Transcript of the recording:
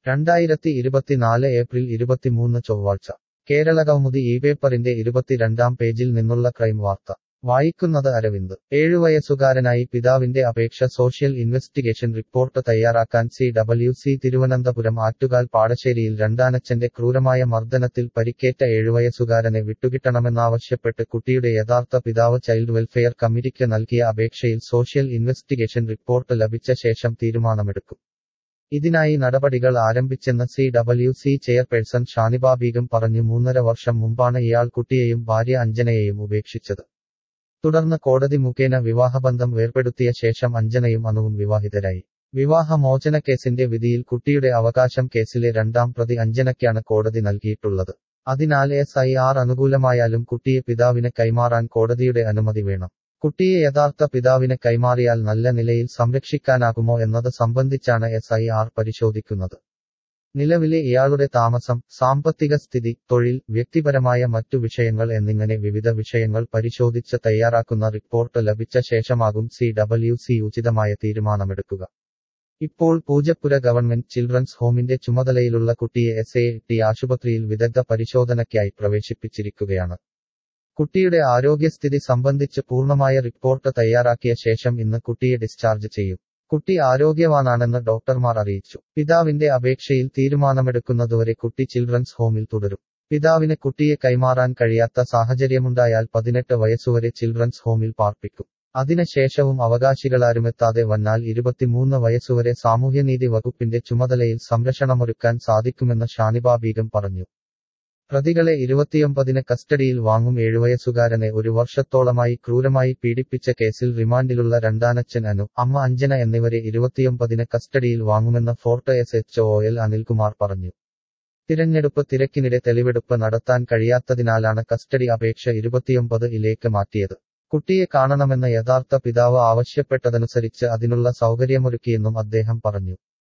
രണ്ടായിരത്തി ഇരുപത്തിനാല് ഏപ്രിൽ ഇരുപത്തിമൂന്ന് ചൊവ്വാഴ്ച കേരള കൗമുദി ഈ പേപ്പറിന്റെ ഇരുപത്തിരണ്ടാം പേജിൽ നിന്നുള്ള ക്രൈം വാർത്ത വായിക്കുന്നത് അരവിന്ദ് ഏഴുവയസ്സുകാരനായി പിതാവിന്റെ അപേക്ഷ സോഷ്യൽ ഇൻവെസ്റ്റിഗേഷൻ റിപ്പോർട്ട് തയ്യാറാക്കാൻ C W C Thiruvananthapuram Attukal പാടശ്ശേരിയിൽ രണ്ടാനച്ഛന്റെ ക്രൂരമായ മർദ്ദനത്തിൽ പരിക്കേറ്റ ഏഴുവയസ്സുകാരനെ വിട്ടുകിട്ടണമെന്നാവശ്യപ്പെട്ട് കുട്ടിയുടെ യഥാർത്ഥ പിതാവ് ചൈൽഡ് വെൽഫെയർ കമ്മിറ്റിക്ക് നൽകിയ അപേക്ഷയിൽ സോഷ്യൽ ഇൻവെസ്റ്റിഗേഷൻ റിപ്പോർട്ട് ലഭിച്ച ശേഷം തീരുമാനമെടുക്കും ഇതിനായി നടപടികൾ ആരംഭിച്ചെന്ന് C W C chairperson Shaniba Begum പറഞ്ഞു മൂന്നര വർഷം മുമ്പാണ് ഇയാൾ കുട്ടിയെയും ഭാര്യ അഞ്ജനയെയും ഉപേക്ഷിച്ചത് തുടർന്ന് കോടതി മുഖേന വിവാഹബന്ധം വേർപെടുത്തിയ ശേഷം അഞ്ജനയും അനുവും വിവാഹിതരായി വിവാഹമോചന കേസിന്റെ വിധിയിൽ കുട്ടിയുടെ അവകാശം കേസിലെ രണ്ടാം പ്രതി അഞ്ജനയ്ക്കാണ് കോടതി നൽകിയിട്ടുള്ളത് അതിനാൽ എസ് ഐ ആർ അനുകൂലമായാലും കുട്ടിയെ പിതാവിന് കൈമാറാൻ കോടതിയുടെ അനുമതി വേണം കുട്ടിയെ യഥാർത്ഥ പിതാവിന് കൈമാറിയാൽ നല്ല നിലയിൽ സംരക്ഷിക്കാനാകുമോ എന്നത് സംബന്ധിച്ചാണ് എസ് ഐ ആർ പരിശോധിക്കുന്നത് നിലവിലെ ഇയാളുടെ താമസം സാമ്പത്തിക സ്ഥിതി തൊഴിൽ വ്യക്തിപരമായ മറ്റു വിഷയങ്ങൾ എന്നിങ്ങനെ വിവിധ വിഷയങ്ങൾ പരിശോധിച്ച് തയ്യാറാക്കുന്ന റിപ്പോർട്ട് ലഭിച്ച ശേഷമാകും സി ഡബ്ല്യു സി ഉചിതമായ തീരുമാനമെടുക്കുക ഇപ്പോൾ പൂജപ്പുര ഗവൺമെന്റ് ചിൽഡ്രൻസ് ഹോമിന്റെ ചുമതലയിലുള്ള കുട്ടിയെ എസ് എ ടി ആശുപത്രിയിൽ വിദഗ്ധ പരിശോധനയ്ക്കായി പ്രവേശിപ്പിച്ചിരിക്കുകയാണ് കുട്ടിയുടെ ആരോഗ്യസ്ഥിതി സംബന്ധിച്ച് പൂർണ്ണമായ റിപ്പോർട്ട് തയ്യാറാക്കിയ ശേഷം ഇന്ന് കുട്ടിയെ ഡിസ്ചാർജ് ചെയ്യും കുട്ടി ആരോഗ്യവാനാണെന്ന് ഡോക്ടർമാർ അറിയിച്ചു പിതാവിന്റെ അപേക്ഷയിൽ തീരുമാനമെടുക്കുന്നതുവരെ കുട്ടി ചിൽഡ്രൻസ് ഹോമിൽ തുടരും പിതാവിന് കുട്ടിയെ കൈമാറാൻ കഴിയാത്ത സാഹചര്യമുണ്ടായാൽ പതിനെട്ട് വയസ്സുവരെ ചിൽഡ്രൻസ് ഹോമിൽ പാർപ്പിക്കും അതിനുശേഷവും അവകാശികളാരുമെത്താതെ വന്നാൽ ഇരുപത്തിമൂന്ന് വയസ്സുവരെ സാമൂഹ്യനീതി വകുപ്പിന്റെ ചുമതലയിൽ സംരക്ഷണമൊരുക്കാൻ സാധിക്കുമെന്ന് ഷാനിബ ബീഗം പറഞ്ഞു പ്രതികളെ ഇരുപത്തിയൊമ്പതിന് കസ്റ്റഡിയിൽ വാങ്ങും ഏഴുവയസ്സുകാരനെ ഒരു വർഷത്തോളമായി ക്രൂരമായി പീഡിപ്പിച്ച കേസിൽ റിമാൻഡിലുള്ള രണ്ടാനച്ഛൻ അനു അമ്മ അഞ്ജന എന്നിവരെ ഇരുപത്തിയൊമ്പതിന് കസ്റ്റഡിയിൽ വാങ്ങുമെന്ന് Fort S H O L Anilkumar പറഞ്ഞു തിരഞ്ഞെടുപ്പ് തിരക്കിനിടെ തെളിവെടുപ്പ് നടത്താൻ കഴിയാത്തതിനാലാണ് കസ്റ്റഡി അപേക്ഷ ഇരുപത്തിയൊമ്പത് ഇലേക്ക് മാറ്റിയത് കുട്ടിയെ കാണണമെന്ന യഥാർത്ഥ പിതാവ് ആവശ്യപ്പെട്ടതനുസരിച്ച് അതിനുള്ള സൗകര്യമൊരുക്കിയെന്നും അദ്ദേഹം പറഞ്ഞു